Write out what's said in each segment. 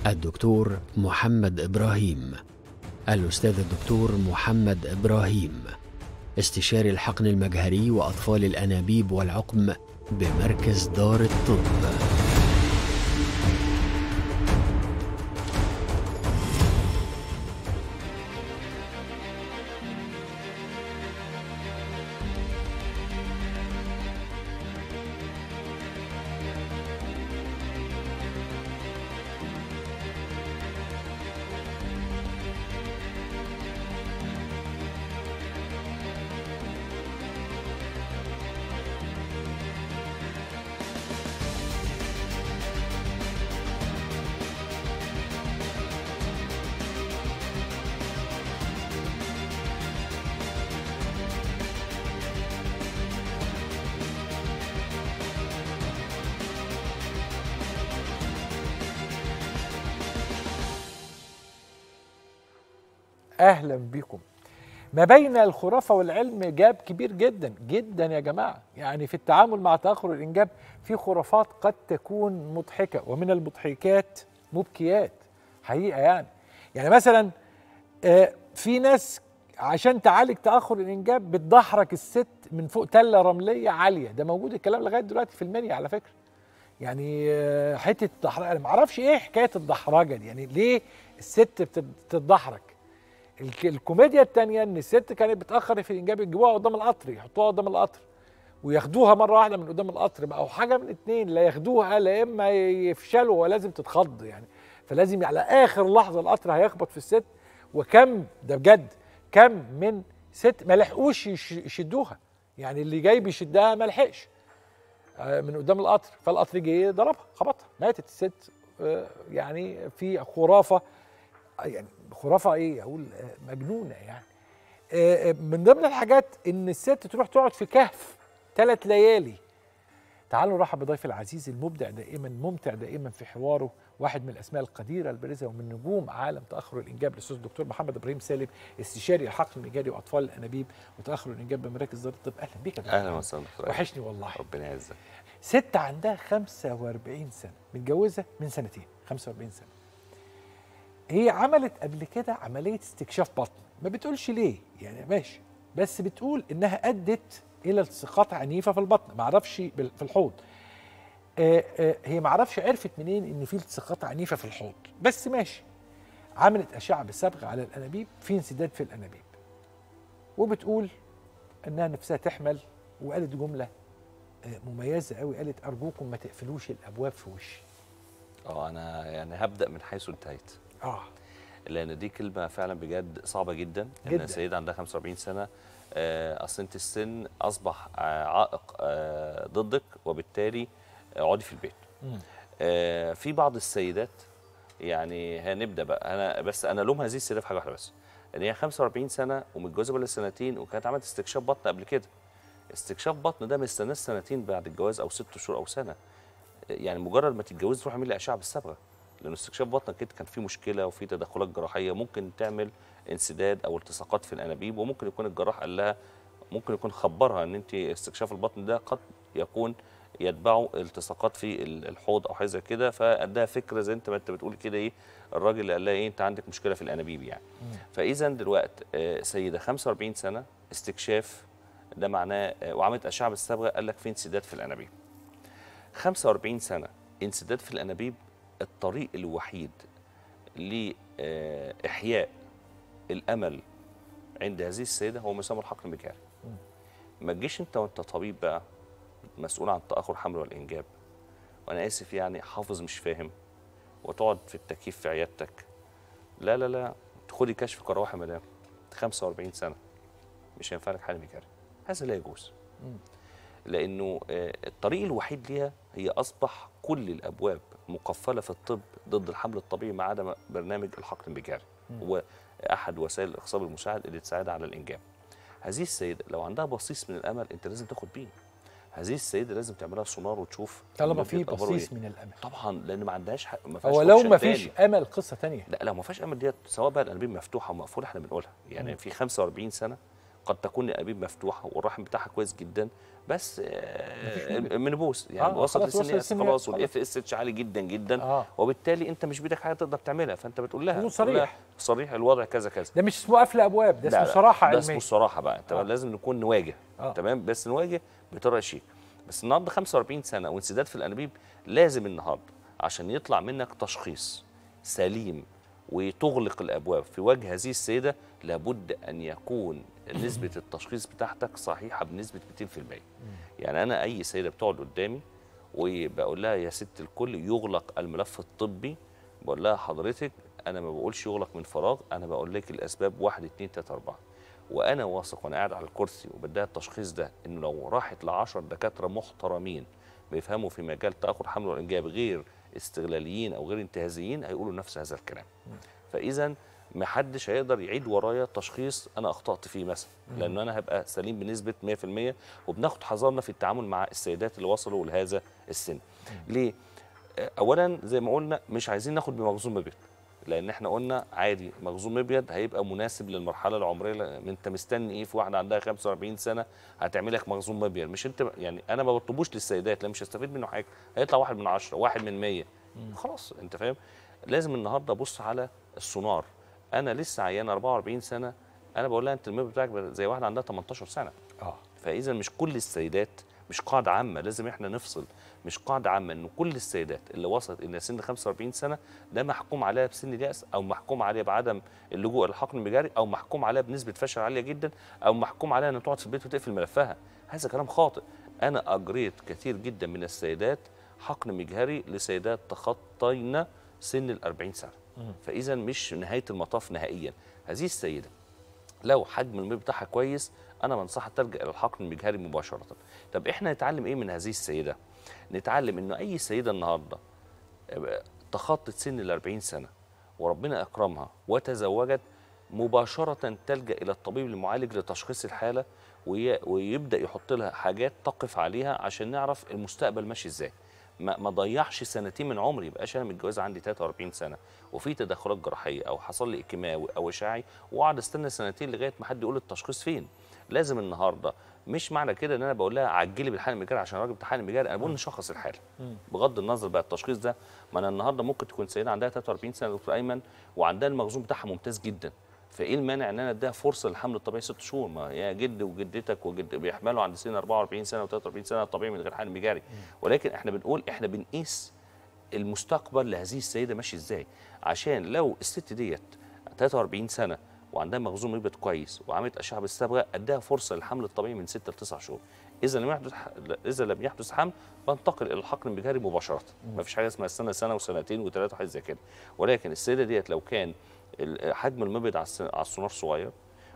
الدكتور محمد إبراهيم الأستاذ الدكتور محمد إبراهيم استشاري الحقن المجهري وأطفال الأنابيب والعقم بمركز دار الطب اهلا بكم ما بين الخرافه والعلم جاب كبير جدا جدا يا جماعه يعني في التعامل مع تاخر الانجاب في خرافات قد تكون مضحكه ومن المضحكات مبكيات حقيقه يعني يعني مثلا آه، في ناس عشان تعالج تاخر الانجاب بتدحرج الست من فوق تله رمليه عاليه ده موجود الكلام لغايه دلوقتي في المنيا على فكره يعني آه، حته الدحرجه انا ما اعرفش ايه حكايه الدحرجه دي يعني ليه الست بتت- بتتدحرج الك- الكوميديا التانية ان الست كانت بتاخر في الانجاب يجيبوها قدام القطر يحطوها قدام القطر وياخدوها مره واحده من قدام القطر بقى او حاجه من اتنين لا ياخدوها لا اما يفشلوا ولازم تتخض يعني فلازم على اخر لحظه القطر هيخبط في الست وكم ده بجد كم من ست ما لحقوش يش- يشدوها يعني اللي جاي بيشدها ما لحقش آه، من قدام القطر فالقطر جه ضربها خبطها ماتت الست آه، يعني في خرافه يعني خرافه ايه اقول آه، مجنونه يعني آه، آه، من ضمن الحاجات ان الست تروح تقعد في كهف ثلاث ليالي تعالوا نرحب بضيف العزيز المبدع دائما ممتع دائما في حواره واحد من الاسماء القديره البارزه ومن نجوم عالم تاخر الانجاب الاستاذ الدكتور محمد ابراهيم سالم استشاري الحقن المجاري واطفال الانابيب وتاخر الانجاب بمراكز دار الطب اهلا بك يا دكتور اهلا وسهلا دكتور. وحشني والله ربنا يعزك ست عندها 45 سنه متجوزه من سنتين 45 سنه هي عملت قبل كده عمليه استكشاف بطن ما بتقولش ليه يعني ماشي بس بتقول انها ادت الى التصاقات عنيفه في البطن ما اعرفش بال- في الحوض آه آه هي ما اعرفش عرفت منين ان في التصاقات عنيفه في الحوض بس ماشي عملت اشعه بالصبغه على الانابيب في انسداد في الانابيب وبتقول انها نفسها تحمل وقالت جمله آه، مميزه قوي قالت ارجوكم ما تقفلوش الابواب في وشي اه انا يعني هبدا من حيث انتهيت اه لان دي كلمه فعلا بجد صعبه جدا جداً. ان سيده عندها 45 سنه آه، اصل انت السن اصبح آه، عائق آه، ضدك وبالتالي اقعدي في البيت مم. آه، في بعض السيدات يعني هنبدا بقى انا بس انا لوم هذه السيده في حاجه واحده بس ان هي 45 سنه ومتجوزه بقى سنتين وكانت عملت استكشاف بطن قبل كده استكشاف بطن ده ما يستناش سنتين بعد الجواز او ست شهور او سنه يعني مجرد ما تتجوز تروح اعمل لي اشعه بالصبغه لان استكشاف بطن كده كان فيه مشكله وفي تدخلات جراحيه ممكن تعمل انسداد او التصاقات في الانابيب وممكن يكون الجراح قال لها ممكن يكون خبرها ان انت استكشاف البطن ده قد يكون يتبعه التصاقات في ال- الحوض او حاجه زي كده فاداها فكره زي انت ما انت بتقول كده ايه الراجل اللي قال لها ايه انت عندك مشكله في الانابيب يعني فاذا دلوقتي آه، سيده 45 سنه استكشاف ده معناه آه، وعملت اشعه بالصبغه قال لك في انسداد في الانابيب 45 سنه انسداد في الانابيب الطريق الوحيد لاحياء الامل عند هذه السيده هو مسام الحقن المجاري ما تجيش انت وانت طبيب بقى مسؤول عن تاخر حمل والانجاب وانا اسف يعني حافظ مش فاهم وتقعد في التكييف في عيادتك لا لا لا خدي كشف كراوح يا مدام 45 سنه مش هينفع لك حل مجاري هذا لا يجوز لانه آه، الطريق الوحيد ليها هي اصبح كل الابواب مقفله في الطب ضد الحمل الطبيعي ما عدا برنامج الحقن المجاري هو احد وسائل الاخصاب المساعد اللي تساعدها على الانجاب هذه السيده لو عندها بصيص من الامل انت لازم تاخد بيه هذه السيده لازم تعملها سونار وتشوف طالما النبض في أخباره بصيص إيه. من الامل طبعا لان ما عندهاش حق ما فيهاش هو لو option ما فيش تاني. امل قصه تانية لا لو ما فيهاش امل ديت سواء بقى الانابيب مفتوحه او مقفوله احنا بنقولها يعني مم. في 45 سنه قد تكون الانابيب مفتوحه والرحم بتاعها كويس جدا بس آه، منبوس يعني آه، وصلت خلاص وصل لسن اليأس لسن خلاص اليأس، والاف اس اتش عالي جدا جدا اه وبالتالي انت مش بيدك حاجه تقدر تعملها فانت بتقول لها تكون بتقول لها صريح. صريح الوضع كذا كذا ده مش اسمه قفل ابواب ده لا، اسمه لا، صراحه ده اسمه علميه الصراحه بقى انت آه. لازم نكون نواجه آه. تمام بس نواجه بطريقه شيك بس النهارده 45 سنه وانسداد في الانابيب لازم النهارده عشان يطلع منك تشخيص سليم وتغلق الابواب في وجه هذه السيده لابد ان يكون نسبه التشخيص بتاعتك صحيحه بنسبه 200% يعني انا اي سيده بتقعد قدامي وبقول لها يا ست الكل يغلق الملف الطبي بقول لها حضرتك انا ما بقولش يغلق من فراغ انا بقول لك الاسباب 1 2 3 4 وانا واثق وانا قاعد على الكرسي وبديها التشخيص ده انه لو راحت ل 10 دكاتره محترمين بيفهموا في مجال تاخر حمل والانجاب غير استغلاليين او غير انتهازيين هيقولوا نفس هذا الكلام فاذا ما حدش هيقدر يعيد ورايا تشخيص انا اخطات فيه مثلا لان انا هبقى سليم بنسبه 100% وبناخد حذرنا في التعامل مع السيدات اللي وصلوا لهذا السن ليه آه، اولا زي ما قلنا مش عايزين ناخد بمخزون مبيض لان احنا قلنا عادي مخزون مبيض هيبقى مناسب للمرحله العمريه ل- انت مستني ايه في واحده عندها 45 سنه هتعمل لك مخزون مبيض مش انت يعني انا ما بطلبوش للسيدات لا مش هستفيد منه حاجه هيطلع واحد من عشرة واحد من 100 خلاص انت فاهم لازم النهارده ابص على السونار انا لسه عيان 44 سنه انا بقول لها انت المبيض بتاعك زي واحده عندها 18 سنه اه فاذا مش كل السيدات مش قاعده عامه لازم احنا نفصل مش قاعده عامه ان كل السيدات اللي وصلت الى سن 45 سنه ده محكوم عليها بسن الياس او محكوم عليها بعدم اللجوء الى الحقن المجاري او محكوم عليها بنسبه فشل عاليه جدا او محكوم عليها ان تقعد في البيت وتقفل ملفها هذا كلام خاطئ انا اجريت كثير جدا من السيدات حقن مجهري لسيدات تخطين سن ال 40 سنه فاذا مش نهايه المطاف نهائيا هذه السيده لو حجم المبيض بتاعها كويس انا بنصحها تلجا الى الحقن المجهري مباشره طب احنا نتعلم ايه من هذه السيده نتعلم انه اي سيده النهارده آه، تخطت سن ال 40 سنه وربنا اكرمها وتزوجت مباشره تلجا الى الطبيب المعالج لتشخيص الحاله وي- ويبدا يحط لها حاجات تقف عليها عشان نعرف المستقبل ماشي ازاي ما ما ضيعش سنتين من عمري يبقاش انا متجوزه عندي 43 سنه وفي تدخلات جراحيه او حصل لي كيماوي او اشعاعي واقعد استنى سنتين لغايه ما حد يقول التشخيص فين لازم النهارده مش معنى كده ان انا بقول لها عجلي بالحقن المجاري عشان الراجل بتاع الحقن المجاري انا بقول نشخص الحاله بغض النظر بقى التشخيص ده ما انا النهارده ممكن تكون سيده عندها 43 سنه دكتور ايمن وعندها المخزون بتاعها ممتاز جدا فايه المانع ان انا اديها فرصه للحمل الطبيعي ست شهور ما يا جد وجدتك وجد بيحملوا عند سن 44 سنه و43 سنه طبيعي من غير حقن مجاري ولكن احنا بنقول احنا بنقيس المستقبل لهذه السيده ماشي ازاي عشان لو الست ديت 43 سنه وعندها مخزون مبيض كويس وعملت اشعه بالصبغه اديها فرصه للحمل الطبيعي من 6 ل 9 شهور اذا لم يحدث اذا لم يحدث حمل بنتقل الى الحقن المجهري مباشره ما فيش حاجه اسمها استنى سنه وسنتين وثلاثه وحاجات زي كده ولكن السيده ديت لو كان ال- حجم المبيض على الس- على السونار صغير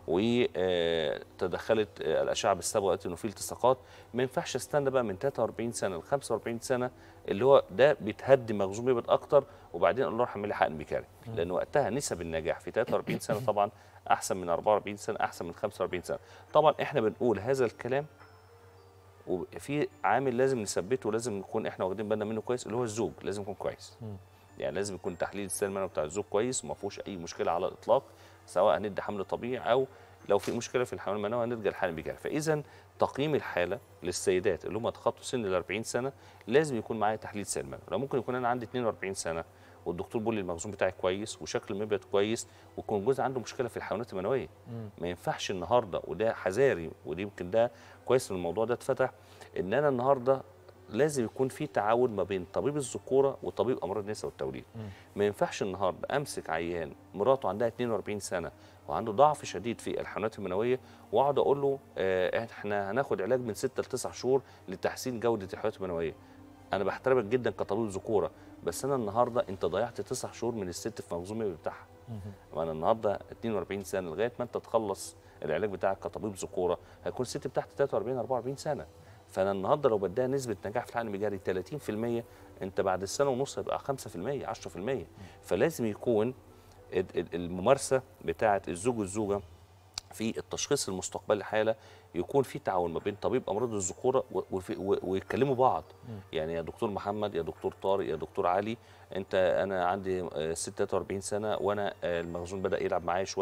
وتدخلت الاشعه بالصبغه وقالت انه في التصاقات ما ينفعش استنى بقى من 43 سنه ل 45 سنه اللي هو ده بيتهدي مخزون مبيض اكتر وبعدين الله يرحم لي حقن ميكاري لان وقتها نسب النجاح في 43 سنه طبعا احسن من 44 سنه احسن من 45 سنه طبعا احنا بنقول هذا الكلام وفي عامل لازم نثبته ولازم نكون احنا واخدين بالنا منه كويس اللي هو الزوج لازم يكون كويس يعني لازم يكون تحليل السائل المنوي بتاع الزوج كويس وما فيهوش اي مشكله على الاطلاق سواء هندي حمل طبيعي او لو في مشكله في الحمل المنوي هنلجا للحمل المجاري فاذا تقييم الحاله للسيدات اللي هم تخطوا سن ال 40 سنه لازم يكون معايا تحليل سائل منوي لو ممكن يكون انا عندي 42 سنه والدكتور بيقول لي المخزون بتاعي كويس وشكل المبيض كويس ويكون جوزي عنده مشكله في الحيوانات المنويه ما ينفعش النهارده وده حذاري ودي يمكن ده كويس ان الموضوع ده اتفتح ان انا النهارده لازم يكون في تعاون ما بين طبيب الذكوره وطبيب امراض النساء والتوليد ما ينفعش النهارده امسك عيان مراته عندها 42 سنه وعنده ضعف شديد في الحيوانات المنويه واقعد اقول له آه احنا هناخد علاج من 6 ل 9 شهور لتحسين جوده الحيوانات المنويه انا بحترمك جدا كطبيب ذكوره بس انا النهارده انت ضيعت 9 شهور من الست في مخزون المبيض بتاعها وانا النهارده 42 سنه لغايه ما انت تخلص العلاج بتاعك كطبيب ذكوره هيكون الست بتاعتي 43 44 سنه فانا النهارده لو بديها نسبه نجاح في الحقن المجاري 30% انت بعد السنه ونص هيبقى 5% 10% فلازم يكون ال- ال- الممارسه بتاعه الزوج والزوجه في التشخيص المستقبلي للحاله يكون في تعاون ما بين طبيب امراض الذكوره و- وفي- و- ويتكلموا بعض يعني يا دكتور محمد يا دكتور طارق يا دكتور علي انت انا عندي آه، 46 سنه وانا آه، المخزون بدا يلعب معايا شويه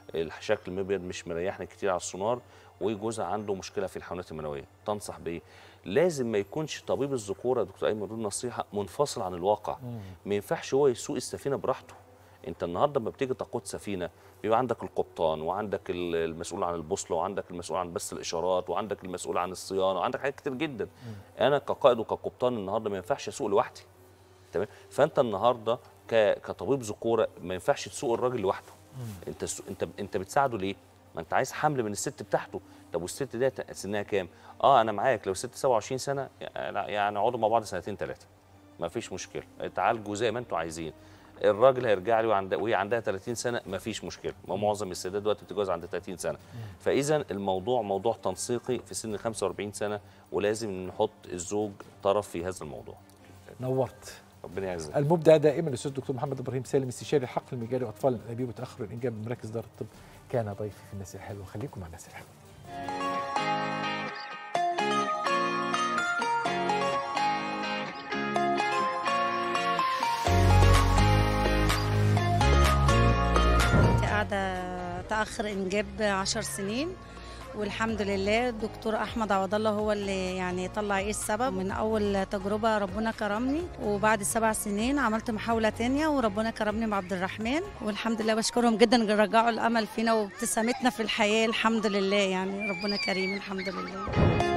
الشكل المبيض مش مريحني كتير على السونار وجوزها عنده مشكله في الحيوانات المنويه تنصح بايه لازم ما يكونش طبيب الذكوره يا دكتور ايمن دول نصيحه منفصل عن الواقع ما ينفعش هو يسوق السفينه براحته انت النهارده لما بتيجي تقود سفينه بيبقى عندك القبطان وعندك ال- المسؤول عن البوصله وعندك المسؤول عن بث الاشارات وعندك المسؤول عن الصيانه وعندك حاجات كتير جدا انا كقائد وكقبطان النهارده ما ينفعش اسوق لوحدي تمام فانت النهارده ك- كطبيب ذكوره ما ينفعش تسوق الراجل لوحده انت الس- انت انت بتساعده ليه ما انت عايز حمل من الست بتاعته طب والست ديت سنها كام اه انا معاك لو ست 27 سنه يعني يعني اقعدوا مع بعض سنتين ثلاثه ما فيش مشكله تعالجوا زي ما انتوا عايزين الراجل هيرجع لي وعند وهي عندها 30 سنه ما فيش مشكله ما معظم السيدات دلوقتي بتتجوز عند 30 سنه فاذا الموضوع موضوع تنسيقي في سن 45 سنه ولازم نحط الزوج طرف في هذا الموضوع نورت ربنا يعزك المبدع دائما الاستاذ الدكتور محمد ابراهيم سالم استشاري الحقل المجاري واطفال الانابيب وتاخر الانجاب بمراكز دار الطب كان ضيفي في الناس الحلوه خليكم مع الناس الحلوه كنت قاعدة تأخر إنجاب عشر سنين والحمد لله الدكتور أحمد عوض الله هو اللي يعني طلع إيه السبب من أول تجربة ربنا كرمني وبعد سبع سنين عملت محاولة تانية وربنا كرمني مع عبد الرحمن والحمد لله بشكرهم جدا رجعوا الأمل فينا وابتسامتنا في الحياة الحمد لله يعني ربنا كريم الحمد لله